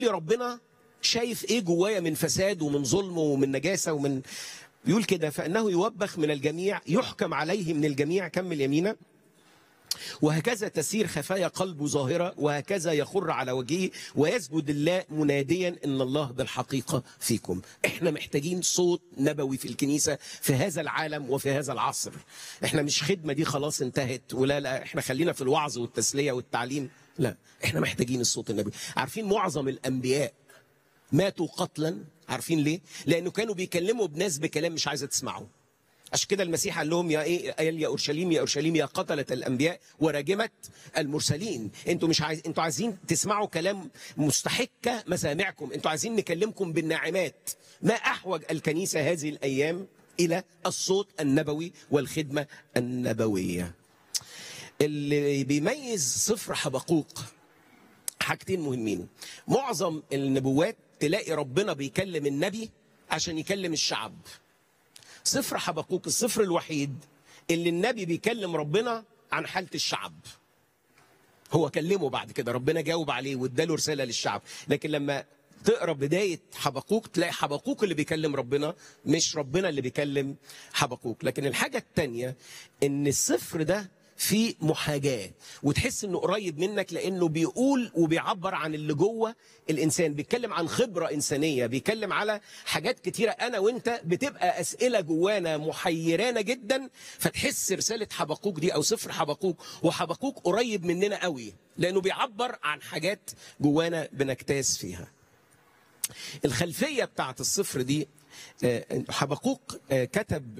ربنا شايف ايه جوايا من فساد ومن ظلم ومن نجاسه ومن بيقول كده فانه يوبخ من الجميع يحكم عليه من الجميع كمل يمينه وهكذا تسير خفايا قلبه ظاهرة وهكذا يخر على وجهه ويسجد الله مناديا إن الله بالحقيقة فيكم احنا محتاجين صوت نبوي في الكنيسة في هذا العالم وفي هذا العصر احنا مش خدمة دي خلاص انتهت ولا لا احنا خلينا في الوعظ والتسلية والتعليم لا احنا محتاجين الصوت النبوي عارفين معظم الأنبياء ماتوا قتلا عارفين ليه لأنه كانوا بيكلموا بناس بكلام مش عايزة تسمعه عشان كده المسيح قال لهم يا ايه قال يا اورشليم يا اورشليم يا قتله الانبياء وراجمه المرسلين انتوا مش عايز انتوا عايزين تسمعوا كلام مستحكه مسامعكم انتوا عايزين نكلمكم بالناعمات ما احوج الكنيسه هذه الايام الى الصوت النبوي والخدمه النبويه اللي بيميز صفر حبقوق حاجتين مهمين معظم النبوات تلاقي ربنا بيكلم النبي عشان يكلم الشعب سفر حبقوق السفر الوحيد اللي النبي بيكلم ربنا عن حالة الشعب هو كلمه بعد كده ربنا جاوب عليه واداله رسالة للشعب لكن لما تقرا بداية حبقوق تلاقي حبقوق اللي بيكلم ربنا مش ربنا اللي بيكلم حبقوق لكن الحاجة التانية ان السفر ده في محاجاه وتحس انه قريب منك لانه بيقول وبيعبر عن اللي جوه الانسان بيتكلم عن خبره انسانيه بيتكلم على حاجات كتيره انا وانت بتبقى اسئله جوانا محيرانا جدا فتحس رساله حبقوق دي او سفر حبقوق وحبقوق قريب مننا قوي لانه بيعبر عن حاجات جوانا بنجتاز فيها الخلفيه بتاعت السفر دي حبقوق كتب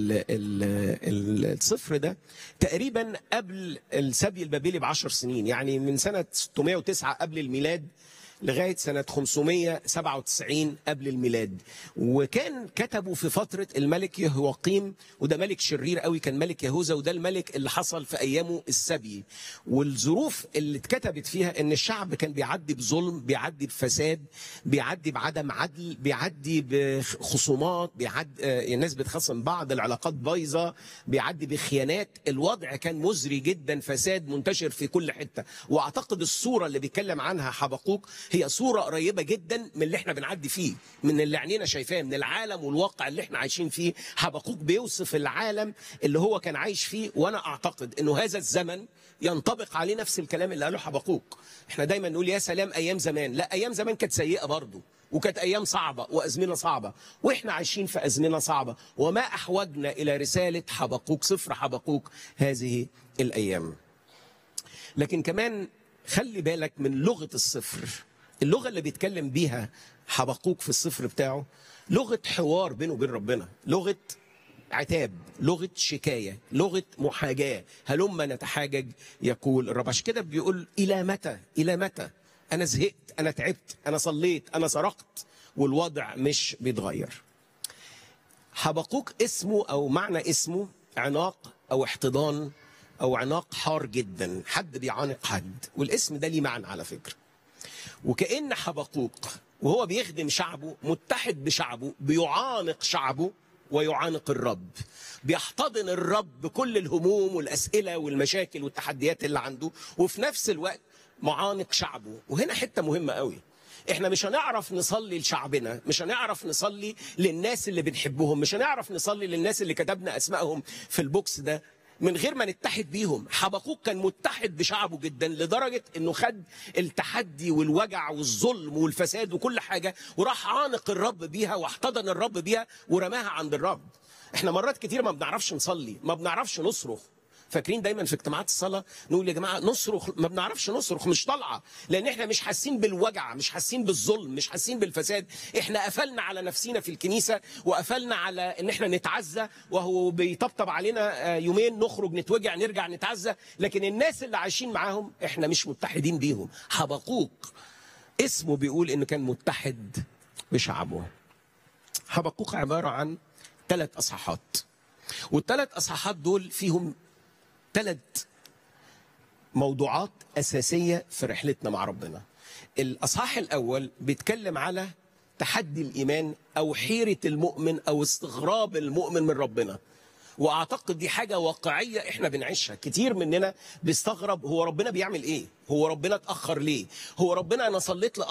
الصفر ده تقريبا قبل السبي البابلي بعشر سنين يعني من سنة 609 قبل الميلاد لغاية سنة 597 قبل الميلاد وكان كتبوا في فترة الملك يهوقيم وده ملك شرير قوي كان ملك يهوذا وده الملك اللي حصل في أيامه السبي والظروف اللي اتكتبت فيها ان الشعب كان بيعدي بظلم بيعدي بفساد بيعدي بعدم عدل بيعدي بخصومات بيعدي الناس بتخصم بعض العلاقات بايظة بيعدي بخيانات الوضع كان مزري جدا فساد منتشر في كل حتة واعتقد الصورة اللي بيتكلم عنها حبقوق هي صورة قريبة جدا من اللي احنا بنعدي فيه من اللي عينينا شايفاه من العالم والواقع اللي احنا عايشين فيه حبقوق بيوصف العالم اللي هو كان عايش فيه وانا اعتقد انه هذا الزمن ينطبق عليه نفس الكلام اللي قاله حبقوق احنا دايما نقول يا سلام ايام زمان لا ايام زمان كانت سيئة برضه وكانت ايام صعبة وازمنة صعبة واحنا عايشين في ازمنة صعبة وما احوجنا الى رسالة حبقوق سفر حبقوق هذه الايام لكن كمان خلي بالك من لغة الصفر اللغة اللي بيتكلم بيها حبقوق في الصفر بتاعه لغة حوار بينه وبين ربنا لغة عتاب لغة شكاية لغة محاجاة هلما نتحاجج يقول الرب عشان كده بيقول إلى متى إلى متى أنا زهقت أنا تعبت أنا صليت أنا سرقت والوضع مش بيتغير حبقوق اسمه أو معنى اسمه عناق أو احتضان أو عناق حار جدا حد بيعانق حد والاسم ده ليه معنى على فكرة وكأن حبقوق وهو بيخدم شعبه متحد بشعبه بيعانق شعبه ويعانق الرب بيحتضن الرب بكل الهموم والأسئلة والمشاكل والتحديات اللي عنده وفي نفس الوقت معانق شعبه وهنا حتة مهمة قوي احنا مش هنعرف نصلي لشعبنا مش هنعرف نصلي للناس اللي بنحبهم مش هنعرف نصلي للناس اللي كتبنا اسمائهم في البوكس ده من غير ما نتحد بيهم حبقوق كان متحد بشعبه جدا لدرجة انه خد التحدي والوجع والظلم والفساد وكل حاجة وراح عانق الرب بيها واحتضن الرب بيها ورماها عند الرب احنا مرات كتير ما بنعرفش نصلي ما بنعرفش نصرخ فاكرين دايما في اجتماعات الصلاه نقول يا جماعه نصرخ ما بنعرفش نصرخ مش طالعه لان احنا مش حاسين بالوجع مش حاسين بالظلم مش حاسين بالفساد احنا قفلنا على نفسينا في الكنيسه وقفلنا على ان احنا نتعزى وهو بيطبطب علينا يومين نخرج نتوجع نرجع نتعزى لكن الناس اللي عايشين معاهم احنا مش متحدين بيهم حبقوق اسمه بيقول انه كان متحد بشعبه حبقوق عباره عن ثلاث اصحاحات والثلاث اصحاحات دول فيهم ثلاث موضوعات أساسية في رحلتنا مع ربنا الأصحاح الأول بيتكلم على تحدي الإيمان أو حيرة المؤمن أو استغراب المؤمن من ربنا واعتقد دي حاجه واقعيه احنا بنعيشها كتير مننا بيستغرب هو ربنا بيعمل ايه هو ربنا اتاخر ليه هو ربنا انا صليت